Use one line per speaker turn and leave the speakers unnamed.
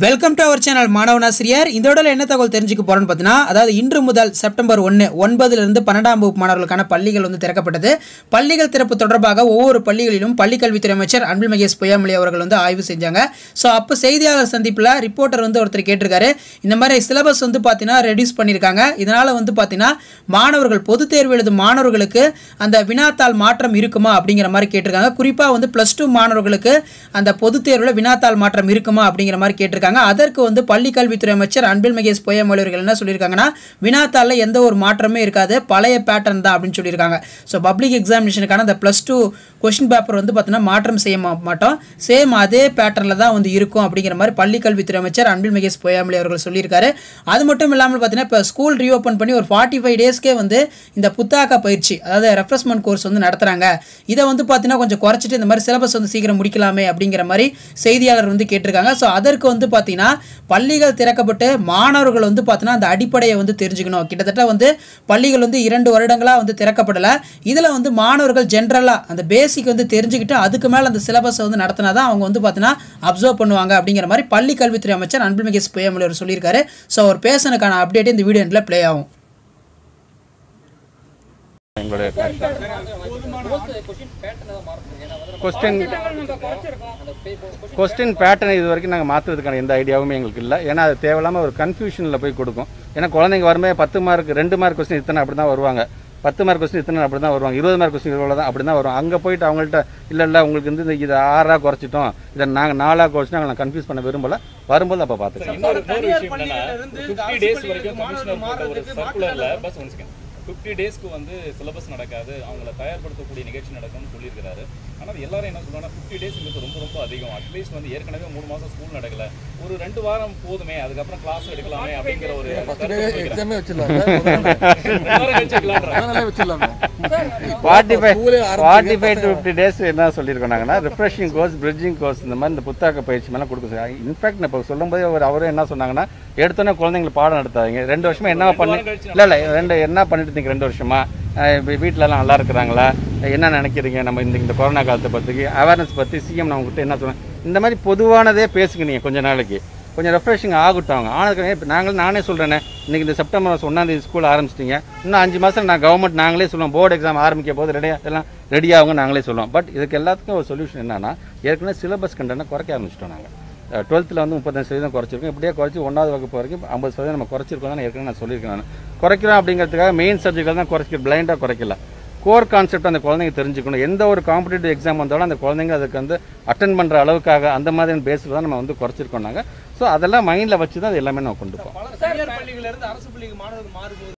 Welcome to our channel மாணவனாசிரியர் இந்த இடத்துல என்ன தகவல் தெரிஞ்சுக்க போறோம்னு பார்த்தீங்கன்னா அதாவது இன்று முதல் செப்டம்பர் ஒன்று ஒன்பதுலேருந்து பன்னெண்டாம் வகுப்பு மாணவர்களுக்கான பள்ளிகள் வந்து திறக்கப்பட்டது பள்ளிகள் திறப்பு தொடர்பாக ஒவ்வொரு பள்ளிகளிலும் பள்ளிக்கல்வித்துறை அமைச்சர் அன்பில் மகேஷ் பொய்யாமொழி அவர்கள் வந்து ஆய்வு செஞ்சாங்க ஸோ அப்போ செய்தியாளர் சந்திப்பில் ரிப்போர்ட்டர் வந்து ஒருத்தர் கேட்டிருக்காரு இந்த மாதிரி சிலபஸ் வந்து பார்த்தீங்கன்னா ரெடியூஸ் பண்ணியிருக்காங்க இதனால் வந்து பார்த்தீங்கன்னா மாணவர்கள் பொதுத் தேர்வு எழுதும் மாணவர்களுக்கு அந்த வினாத்தாள் மாற்றம் இருக்குமா அப்படிங்கிற மாதிரி கேட்டிருக்காங்க குறிப்பாக வந்து ப்ளஸ் டூ மாணவர்களுக்கு அந்த பொதுத் தேர்வில் வினாத்தாள் மாற்றம் இருக்குமா அப்படிங்கிற மாதிரி கேட்டிருக்காங்க அதற்கு வந்து பள்ளி கல்வித்துறை அமைச்சர் அன்பில் மகேஷ் பொய்யாமொழி அவர்கள் என்ன சொல்லியிருக்காங்கன்னா வினாத்தாளில் எந்த ஒரு மாற்றமே இருக்காது பழைய பேட்டர்ன் தான் அப்படின்னு சொல்லியிருக்காங்க ஸோ பப்ளிக் எக்ஸாமினேஷனுக்கான அந்த ப்ளஸ் டூ கொஷின் பேப்பர் வந்து பார்த்தீங்கன்னா மாற்றம் செய்ய மா- மாட்டோம் சேம் அதே பேட்டர்னில் தான் வந்து இருக்கும் அப்படிங்கிற மாதிரி பள்ளி கல்வித்துறை அமைச்சர் அன்பில் மகேஷ் பொய்யாமொழி அவர்கள் சொல்லியிருக்காரு அது மட்டும் இல்லாமல் பார்த்தீங்கன்னா இப்போ ஸ்கூல் ரீஓப்பன் பண்ணி ஒரு ஃபார்ட்டி ஃபைவ் டேஸ்க்கே வந்து இந்த புத்தாக்க பயிற்சி அதாவது ரெஃப்ரெஷ்மெண்ட் கோர்ஸ் வந்து நடத்துகிறாங்க இதை வந்து பார்த்தீங்கன்னா கொஞ்சம் குறைச்சிட்டு இந்த மாதிரி சிலபஸ் வந்து சீக்கிரம் முடிக்கலாமே அப்படிங்கிற மாதிரி செய்தியாளர் வந்து கேட்டிருக்காங்க ஸோ அதற்கு வந்து பார்த்தீங்கன்னா பள்ளிகள் திறக்கப்பட்டு மாணவர்கள் வந்து பார்த்தீங்கன்னா அந்த அடிப்படையை வந்து தெரிஞ்சுக்கணும் கிட்டத்தட்ட வந்து பள்ளிகள் வந்து இரண்டு வருடங்களாக வந்து திறக்கப்படலை இதில் வந்து மாணவர்கள் ஜென்ரலாக அந்த பேசிக் வந்து தெரிஞ்சுக்கிட்டு அதுக்கு மேலே அந்த சிலபஸை வந்து நடத்தினா தான் அவங்க வந்து பார்த்தீங்கன்னா அப்சர்வ் பண்ணுவாங்க அப்படிங்கிற மாதிரி பள்ளி கல்வித்துறை அமைச்சர் அன்பில் மகேஷ் பொய்யாமொழி அவர் சொல்லியிருக்காரு ஸோ அவர் பேசினதுக்கான அப்டேட் இந்த வீடியோ எண்டில் ப்ளே ஆகும்
எங்களுடைய கொஸ்டின் கொஸ்டின் பேட்டர்ன் இது வரைக்கும் நாங்கள் மாற்றுறதுக்கான எந்த ஐடியாவுமே எங்களுக்கு இல்லை ஏன்னா அது தேவையில்லாமல் ஒரு கன்ஃபியூஷனில் போய் கொடுக்கும் ஏன்னா குழந்தைங்க வரும்போது பத்து மார்க் ரெண்டு மார்க் கொஸ்டின் இத்தனை அப்படி தான் வருவாங்க பத்து மார்க் கொஸ்டின் இத்தனை அப்படி தான் வருவாங்க இருபது மார்க் கொஸ்டின் இவ்வளோ தான் அப்படி தான் வரும் அங்கே போயிட்டு அவங்கள்ட்ட இல்லை இல்லை உங்களுக்கு வந்து இதை ஆறாக குறைச்சிட்டோம் இதை நாங்கள் நாலாக குறைச்சிட்டோம் நாங்கள் கன்ஃபியூஸ் பண்ண விரும்பல வரும்போது அப்போ பார்த்துக்கலாம்
இன்னொரு இன்னொரு விஷயம் என்னன்னா ஃபிஃப்டி டேஸ் வரைக்கும் கமிஷனர் போட்ட ஒரு சர்க்குலர்ல பஸ் ஒன் செகண்ட் ஃபிஃப்டி டேஸ்க்கு வந்து சிலபஸ் நடக்காது அவங்கள தயார்படுத்தக்கூடிய நிகழ்ச்சி நடக்கும்னு சொல்லியிருக்காரு ஆனால் எல்லாரும் என்ன சொல்றாங்கன்னா ஃபிஃப்டி டேஸ்ங்கிறது ரொம்ப ரொம்ப அதிகம் அட்லீஸ்ட் வந்து ஏற்கனவே மூணு மாசம் ஸ்கூல் நடக்கல ஒரு ரெண்டு வாரம் போதுமே அதுக்கப்புறம் கிளாஸ் எடுக்கலாமே அப்படிங்கிற ஒரு கருத்து வைக்கிறாங்க.
எக்ஸாமே வச்சிடலாமே
ரெண்டு வாரம் கழிச்சு வைக்கலான்றாங்க.
அதனாலே வச்சிடலாமே
ஃபார்ட்டி ஃபைவ்
ஸ்கூலே ஆரம்பிச்சு
forty five to fifty days என்ன சொல்லியிருக்கோம் நாங்கன்னா ரிஃப்ரெஷிங் கோர்ஸ் பிரிட்ஜிங் கோர்ஸ் இந்த மாதிரி இந்த புத்தாக்க பயிற்சி மேலே கொடுக்க சொல்லி இன்ஃபேக்ட் இப்போ சொல்லும்போது அவர் அவரே என்ன சொன்னாங்கன்னா எடுத்தோன்னே குழந்தைங்களுக்கு பாடம் நடத்தாதீங்க ரெண்டு வருஷமா என்ன பண்ணி இல்லை இல்லை ரெண்டு என்ன பண்ணிட்டு இருந்தீங்க ரெண்டு வருஷமா அஹ் இப்ப வீட்ல எல்லாம் நல்லா இருக்கிறாங்களா என்ன நினைக்கிறீங்க நம்ம இந்த இந்த கொரோனா காலத்தை பற்றி அவேர்னஸ் பற்றி சிஎம் நான் உங்ககிட்ட என்ன சொன்னேன் இந்த மாதிரி பொதுவானதே பேசுங்க நீங்கள் கொஞ்ச நாளைக்கு கொஞ்சம் ரெஃப்ரெஷிங் ஆகட்டும் அவங்க ஆனதுக்கு இப்போ நாங்கள் நானே சொல்கிறேனே இன்னைக்கு இந்த செப்டம்பர் மாதம் ஒன்றாந்தேதி ஸ்கூல் ஆரம்பிச்சிட்டிங்க இன்னும் அஞ்சு மாதம் நான் கவர்மெண்ட் நாங்களே சொல்லுவோம் போர்டு எக்ஸாம் ஆரம்பிக்க போது ரெடியாக எல்லாம் ரெடி ஆகுங்க நாங்களே சொல்லுவோம் பட் இதுக்கு எல்லாத்துக்கும் ஒரு சொல்யூஷன் என்னன்னா ஏற்கனவே சிலபஸ் கண்டனை குறைக்க ஆரம்பிச்சிட்டோம் நாங்கள் டுவெல்த்தில் வந்து முப்பத்தஞ்சு சதவீதம் குறைச்சிருக்கோம் இப்படியே குறைச்சி ஒன்றாவது வகுப்பு வரைக்கும் ஐம்பது சதவீதம் நம்ம குறைச்சிருக்கோம் தான் ஏற்கனவே நான் சொல்லியிருக்கேன் நான் குறைக்கிறோம் அப்படிங்கிறதுக்காக மெயின் சப்ஜெக்டில் தான் குறைச்சி பிளைண்டாக குறைக்கல கோர் கான்செப்ட் அந்த குழந்தைங்க தெரிஞ்சுக்கணும் எந்த ஒரு காம்படிட்டிவ் எக்ஸாம் வந்தாலும் அந்த குழந்தைங்க அதுக்கு வந்து அட்டன் பண்ணுற அளவுக்காக அந்த மாதிரியான பேஸில் தான் நம்ம வந்து குறைச்சிருக்கோம் நாங்கள் ஸோ அதெல்லாம் மைண்டில் வச்சு தான் அது எல்லாமே நம்ம கொண்டு போவோம்
பல தனியார் பள்ளிகள்ல இருந்து அரசு பள்ளிக்கு மாணவர்கள் மாறும்போது